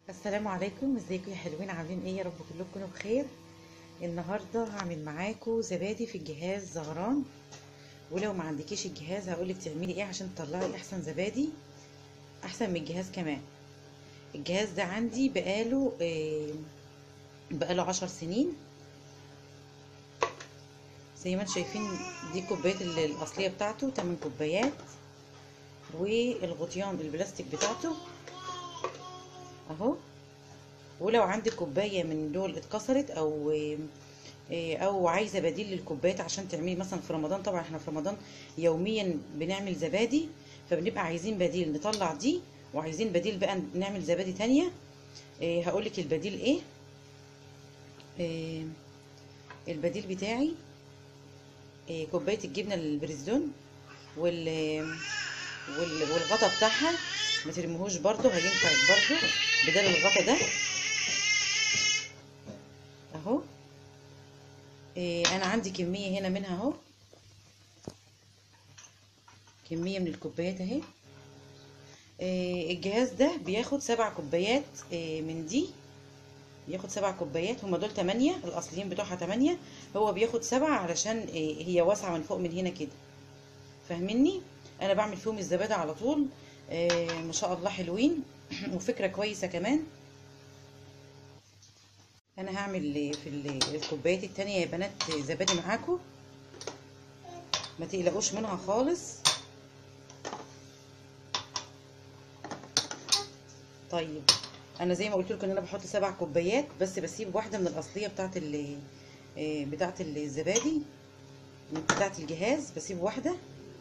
السلام عليكم ازيكم يا حلوين عاملين ايه يا رب كلكم تكونوا بخير النهارده هعمل معاكم زبادي في الجهاز زغران ولو ما عندكيش الجهاز هقولك تعملي ايه عشان تطلعي احسن زبادي احسن من الجهاز كمان الجهاز ده عندي بقاله آه بقاله عشر سنين زي ما انتم شايفين دي كوبايات الاصليه بتاعته 8 كوبايات والغطيان البلاستيك بتاعته اهو ولو عندك كوبايه من دول اتكسرت او او عايزه بديل للكوبايات عشان تعملي مثلا في رمضان طبعا احنا في رمضان يوميا بنعمل زبادي فبنبقى عايزين بديل نطلع دي وعايزين بديل بقى نعمل زبادي تانية اه هقولك البديل ايه اه البديل بتاعي اه كوبايه الجبنه البريزون وال والغطا بتاعها ما ترموهوش برضو هينفع برضو بدل الغطا ده اهو إيه انا عندي كميه هنا منها اهو كميه من الكوبايات اهي إيه الجهاز ده بياخد سبع كوبايات إيه من دي بياخد سبع كوبايات هما دول تمانية الاصليين بتوعها تمانية هو بياخد سبعة علشان إيه هي واسعة من فوق من هنا كده فاهميني انا بعمل فيهم الزبادي على طول آه ما شاء الله حلوين وفكره كويسه كمان انا هعمل في الكوبايات التانية يا بنات زبادي معاكم ما تقلقوش منها خالص طيب انا زي ما قلت لكم ان انا بحط سبع كوبايات بس بسيب واحده من الاصليه بتاعه ال بتاعه الزبادي بتاعه الجهاز بسيب واحده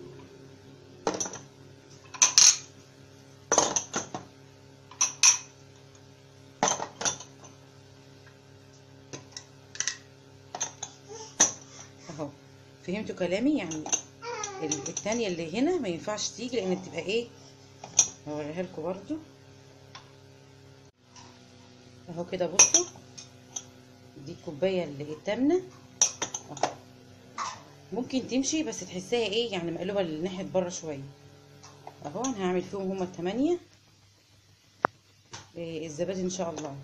اهو فهمتوا كلامي يعني التانية اللي هنا ما ينفعش تيجي لان بتبقى ايه هوريها لكم برضو اهو كده بصوا دي الكوبايه اللي التامنه اهو ممكن تمشي بس تحسها ايه يعني مقلوبه لناحيه بره شويه اهو انا هعمل فيهم هما التمانية إيه الزبادي ان شاء الله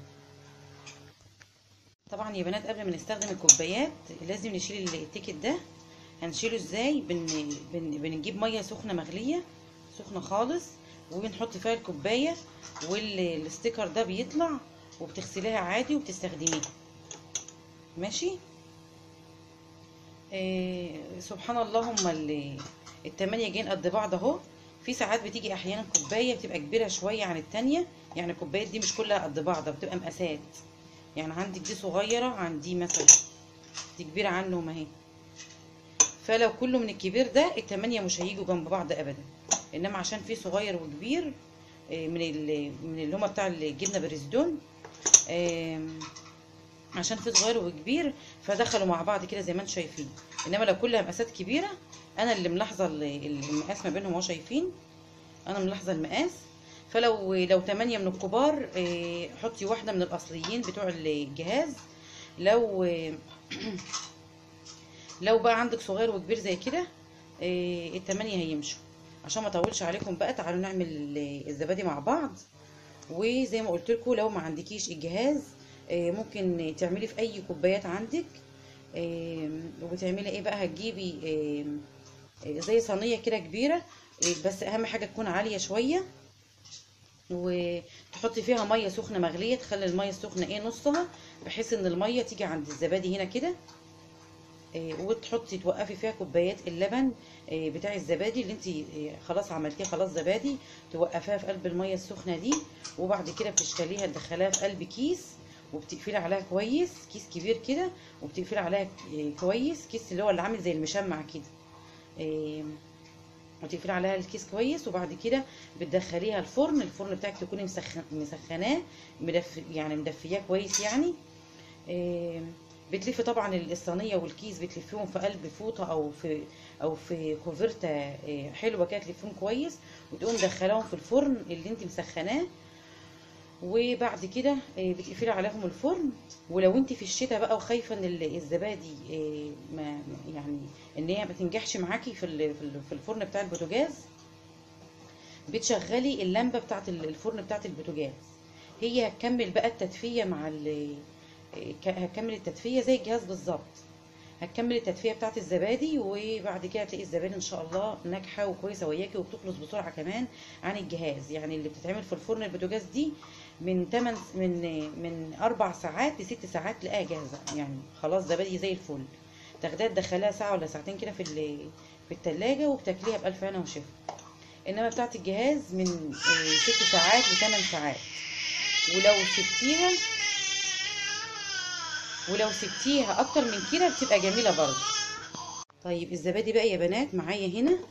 طبعا يا بنات قبل ما نستخدم الكوبايات لازم نشيل التيكت ده هنشيله ازاي بن بن بنجيب ميه سخنه مغليه سخنه خالص وبنحط فيها الكوبايه والستيكر ده بيطلع وبتغسليها عادي وبتستخدميها ماشي آه سبحان الله هما التمانية جايين قد بعض اهو في ساعات بتيجي احيانا كوبايه بتبقى كبيره شويه عن التانية يعني الكوبايات دي مش كلها قد بعضها بتبقى مقاسات يعني عندك دي صغيرة عن دي مثلا دي كبيرة عنهم اهي فلو كله من الكبير ده التمانية مش هيجوا جنب بعض ابدا انما عشان في صغير وكبير من من اللي هما بتاع الجبنة بريزدون عشان في صغير وكبير فدخلوا مع بعض كده زي ما انتم شايفين انما لو كلها مقاسات كبيرة انا اللي ملاحظة المقاس ما بينهم اهو شايفين انا ملاحظة المقاس فلو لو تمانية من الكبار حطي واحدة من الأصليين بتوع الجهاز لو لو بقى عندك صغير وكبير زي كده التمانية هيمشوا عشان ما اطولش عليكم بقى تعالوا نعمل الزبادي مع بعض وزي ما قلت لكم لو ما عندكيش الجهاز ممكن تعملي في اي كوبايات عندك وبتعملي ايه بقى هتجيبي زي صينيه كده كبيره بس اهم حاجه تكون عاليه شويه وتحطي فيها ميه سخنه مغليه تخلي الميه السخنه ايه نصها بحيث ان الميه تيجي عند الزبادي هنا كده إيه وتحطي توقفي فيها كوبايات اللبن إيه بتاع الزبادي اللي انت إيه خلاص عملتيه خلاص زبادي توقفيها في قلب الميه السخنه دي وبعد كده بتشتغليها تدخليها في قلب كيس وبتقفلي عليها كويس كيس كبير كده وبتقفلي عليها كويس كيس اللي هو اللي عامل زي المشمع كده وتقفلي عليها الكيس كويس وبعد كده بتدخليها الفرن الفرن بتاعك تكوني مسخن مسخناه مدف يعني مدفياه كويس يعني إيه بتلفي طبعا الصينيه والكيس بتلفيهم في قلب فوطه او في او في كوفرته إيه حلوه كده تلفيهم كويس وتقوم مدخلاهم في الفرن اللي انت مسخناه وبعد كده بتقفلي عليهم الفرن ولو انت في الشتاء بقى وخايفه ان الزبادي ما يعني ان هي ما تنجحش معاكي في في الفرن بتاع البوتاجاز بتشغلي اللمبه بتاعه الفرن بتاعه البوتاجاز هي هتكمل بقى التدفيه مع ال ك- هتكمل التدفيه زي الجهاز بالظبط هتكمل التدفيه بتاعت الزبادي وبعد كده هتلاقي الزبادي ان شاء الله ناجحه وكويسه وياكي وبتخلص بسرعه كمان عن الجهاز يعني اللي بتتعمل في الفرن البوتاجاز دي من 8 من من 4 ساعات لست ساعات تلاقيها جاهزه يعني خلاص زبادي زي الفل تاخديها تدخليها ساعه ولا ساعتين كده في ال- في التلاجة وبتاكليها بألف هنا وشفا انما بتاعت الجهاز من آه، ست ساعات لثمان ساعات ولو سبتيها ولو سبتيها اكتر من كده بتبقى جميله برضه طيب الزبادي بقى يا بنات معايا هنا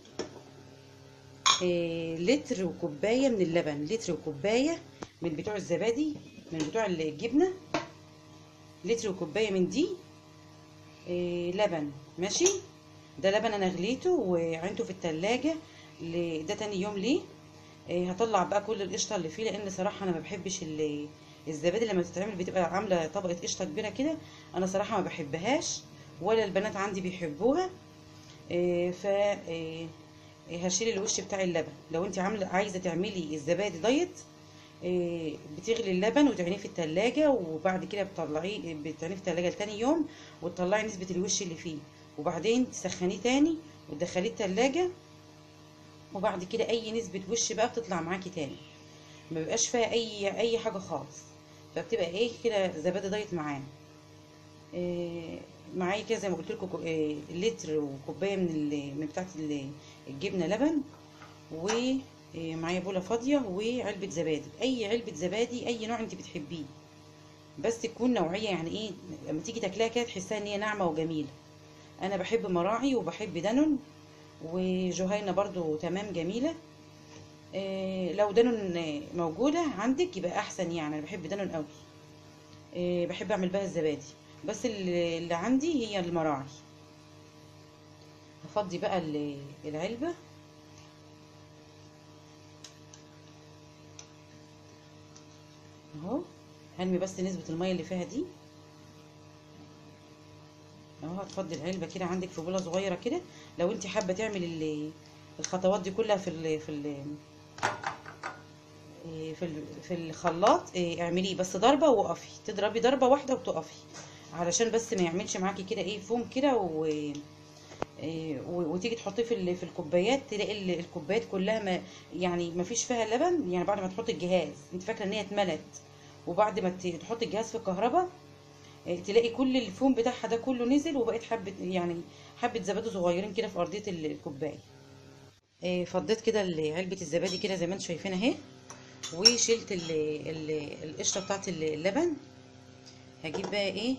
آه، لتر وكوبايه من اللبن لتر وكوبايه من بتوع الزبادي من بتوع الجبنه لتر وكوبايه من دي آه، لبن ماشي ده لبن انا غليته وعينته في التلاجة ل- ده تاني يوم ليه آه، هطلع بقى كل القشطه اللي فيه لان صراحه انا ما بحبش ال- الزبادي لما بتتعمل بتبقى عامله طبقه قشطه كبيره كده انا صراحه ما بحبهاش ولا البنات عندي بيحبوها آه، ف آه، هشيل الوش بتاع اللبن لو انت عامله عايزه تعملي الزبادي دايت آه، بتغلي اللبن وتعينيه في التلاجة وبعد كده بتطلعيه بتعينيه في التلاجة لتاني يوم وتطلعي نسبة الوش اللي فيه وبعدين تسخنيه تاني وتدخليه التلاجة وبعد كده اي نسبة وش بقى بتطلع معاكي تاني ما بيبقاش فيها اي اي حاجة خالص فبتبقى ايه كده زبادي دايت معانا آه، معايا كده زي ما قلت لكم لتر وكوبايه من ال- من بتاعه ال- الجبنه لبن ومعايا بوله فاضيه وعلبه زبادي اي علبه زبادي اي نوع انت بتحبيه بس تكون نوعيه يعني ايه لما تيجي تاكلها كده تحسها ان هي ناعمه وجميله انا بحب مراعي وبحب دانون وجهينه برضو تمام جميله آه، لو دانون موجوده عندك يبقى احسن يعني انا بحب دانون قوي آه، بحب اعمل بها الزبادي بس اللي اللي عندي هي المراعي هفضي بقى ال- العلبة اهو هرمي بس نسبة المية اللي فيها دي اهو هتفضي العلبة كده عندك في بولة صغيرة كده لو انت حابة تعمل ال- الخطوات دي كلها في ال في ال إيه، في ال- في الخلاط إيه، اعمليه بس ضربة وقفي تضربي ضربة واحدة وتقفي علشان بس ما يعملش معاكي كده ايه فوم كده و إيه، و- وتيجي تحطيه في ال- في الكوبايات تلاقي ال- الكوبايات كلها ما يعني ما فيش فيها لبن يعني بعد ما تحطي الجهاز انت فاكره ان هي اتملت وبعد ما ت- تحطي الجهاز في الكهرباء إيه، تلاقي كل الفوم بتاعها ده كله نزل وبقت حبه يعني حبه زبادي صغيرين كده في ارضيه ال- الكوبايه إيه، فضيت كده ال- علبه الزبادي كده زي ما انتم شايفين اهي وشلت ال- ال- القشره بتاعت اللبن هجيب بقى ايه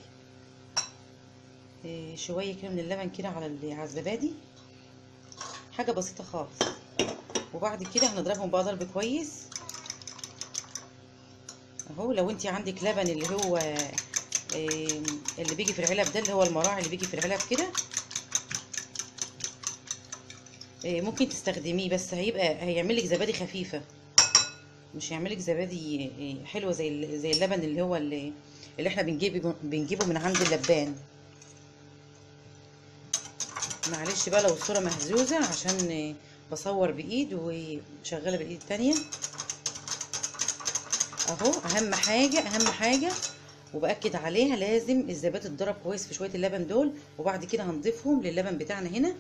إيه، شويه كده من اللبن كده على ال- على الزبادي حاجه بسيطه خالص وبعد كده هنضربهم بقى ضرب كويس اهو لو انت عندك لبن اللي هو إيه، اللي بيجي في العلب ده اللي هو المراعي اللي بيجي في العلب كده إيه، ممكن تستخدميه بس هيبقى هيعمل لك زبادي خفيفه مش هيعمل لك زبادي إيه، حلوه زي ال- زي اللبن اللي هو اللي, اللي احنا بنجيبه بنجيبه من عند اللبان معلش بقى لو الصوره مهزوزه عشان إيه، بصور بايد وشغاله بالايد التانية اهو اهم حاجه اهم حاجه وباكد عليها لازم الزبادي تتضرب كويس في شويه اللبن دول وبعد كده هنضيفهم للبن بتاعنا هنا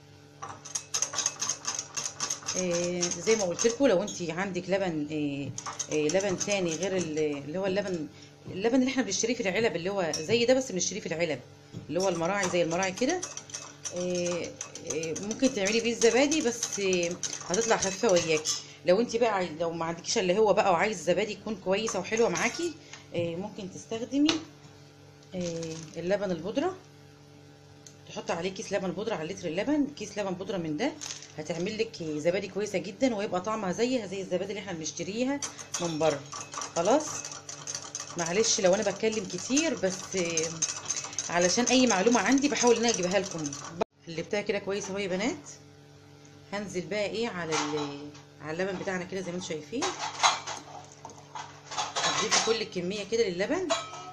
آه، زي ما قلت لكم لو انت عندك لبن آه، آه، لبن تاني غير ال- اللي هو اللبن اللبن اللي احنا بنشتريه في العلب اللي هو زي ده بس بنشتريه في العلب اللي هو المراعي زي المراعي كده آه، آه، ممكن تعملي بيه الزبادي بس آه، هتطلع خفيفه وياكي لو انت بقى عاي- لو ما عندكيش اللي هو بقى وعايز الزبادي يكون كويسه وحلوه معاكي آه، ممكن تستخدمي آه، اللبن البودره تحط عليه كيس لبن بودره على لتر اللبن كيس لبن بودره من ده هتعمل لك زبادي كويسه جدا ويبقى طعمها زيها زي الزبادي اللي احنا بنشتريها من بره خلاص معلش لو انا بتكلم كتير بس آه، علشان اي معلومه عندي بحاول ان انا اجيبها لكم اللي بتاعي كده كويس اهو يا بنات هنزل بقى ايه على ال- على اللبن بتاعنا كده زي ما انتم شايفين هضيف كل الكميه كده للبن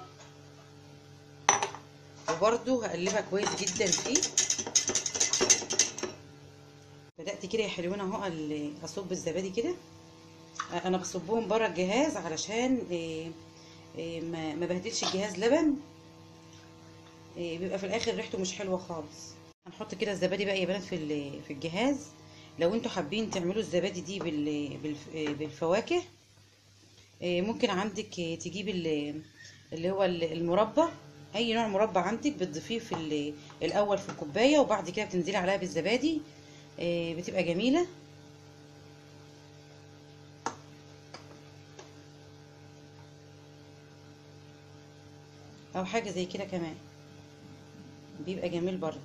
وبرده هقلبها كويس جدا فيه بدأت كده يا حلوين اهو ال- اصب الزبادي كده انا بصبهم بره الجهاز علشان إيه إيه ما ما بهدلش الجهاز لبن إيه بيبقى في الاخر ريحته مش حلوه خالص هنحط كده الزبادي بقى يا بنات في ال- في الجهاز لو انتوا حابين تعملوا الزبادي دي بال- بالف- إيه بالفواكه إيه ممكن عندك إيه تجيب ال- اللي هو ال- المربى اي نوع مربى عندك بتضيفيه في ال- الاول في الكوبايه وبعد كده بتنزلي عليها بالزبادي إيه بتبقى جميله او حاجه زي كده كمان بيبقى جميل برضو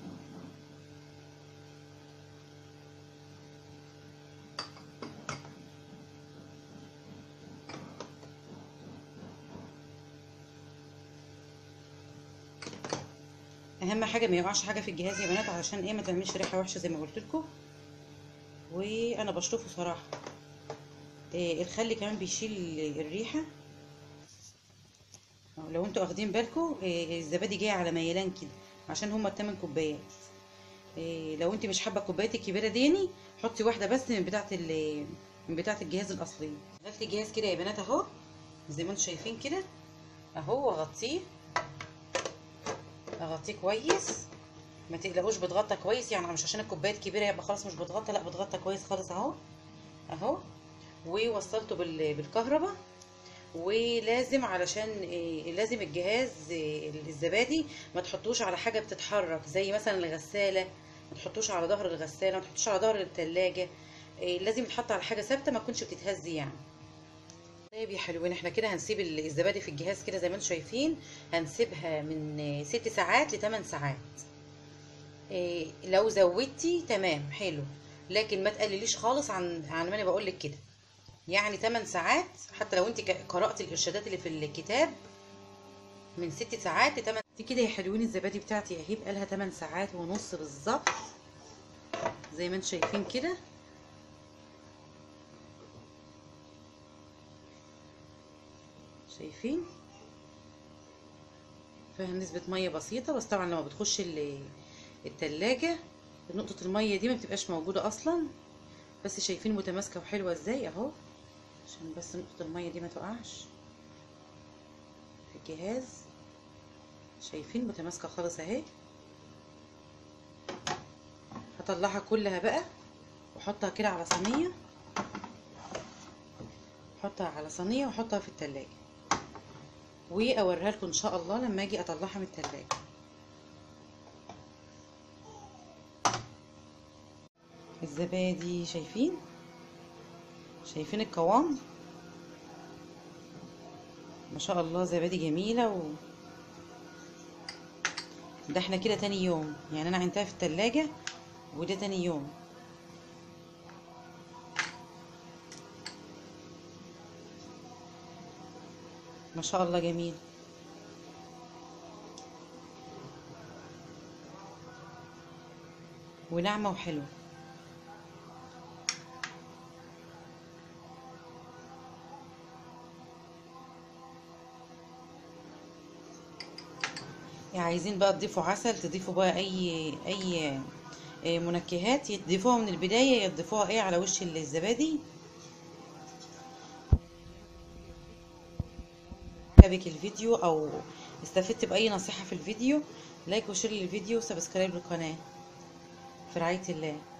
اهم حاجه ما يقعش حاجه في الجهاز يا بنات علشان ايه ما تعملش ريحه وحشه زي ما قلت لكم وانا بشطفه صراحه إيه الخل كمان بيشيل الريحه لو انتوا واخدين بالكم إيه الزبادي جاي على ميلان كده عشان هما التمن كوبايات إيه لو انت مش حابه الكوبايات الكبيره ديني حطي واحده بس من بتاعه ال- من بتاعه الجهاز الاصلي غلفت الجهاز كده يا بنات اهو زي ما انتوا شايفين كده اهو واغطيه اغطيه كويس ما تقلقوش بتغطى كويس يعني مش عشان الكوبايه كبيره يبقى خلاص مش بتغطى لا بتغطى كويس خالص اهو اهو ووصلته بال- بالكهرباء ولازم علشان إيه، لازم الجهاز إيه، الزبادي ما تحطوش على حاجه بتتحرك زي مثلا الغساله ما تحطوش على ظهر الغساله ما تحطوش على ظهر الثلاجه لازم يتحط على حاجه ثابته ما تكونش بتتهز يعني طيب يا حلوين احنا كده هنسيب ال- الزبادي في الجهاز كده زي ما انتم شايفين هنسيبها من ست ساعات لتمن ساعات إيه، لو زودتي تمام حلو لكن ما تقلليش خالص عن عن ما انا بقول لك كده يعني 8 ساعات حتى لو انت ك- قرأت الارشادات اللي في الكتاب من 6 ساعات ل 8 دي كده يا حلوين الزبادي بتاعتي اهي بقالها 8 ساعات ونص بالظبط زي ما انتم شايفين كده شايفين فيها نسبة مية بسيطة بس طبعا لما بتخش ال- التلاجة نقطة المية دي ما بتبقاش موجودة اصلا بس شايفين متماسكة وحلوة ازاي اهو عشان بس نقطة المية دي ما تقعش في الجهاز شايفين متماسكة خالص اهي هطلعها كلها بقى واحطها كده على صينية احطها على صينية واحطها في التلاجة واوريها لكم ان شاء الله لما اجي اطلعها من التلاجة الزبادي شايفين شايفين القوام ما شاء الله زبادي جميلة و ده احنا كده تاني يوم يعني انا عينتها في التلاجة وده تاني يوم ما شاء الله جميل وناعمة وحلوة يعني عايزين بقى تضيفوا عسل تضيفوا بقى اي اي آه، منكهات يضيفوها من البداية يضيفوها ايه على وش الزبادي عجبك الفيديو او استفدت باي نصيحة في الفيديو لايك وشير للفيديو وسبسكرايب للقناة في رعاية الله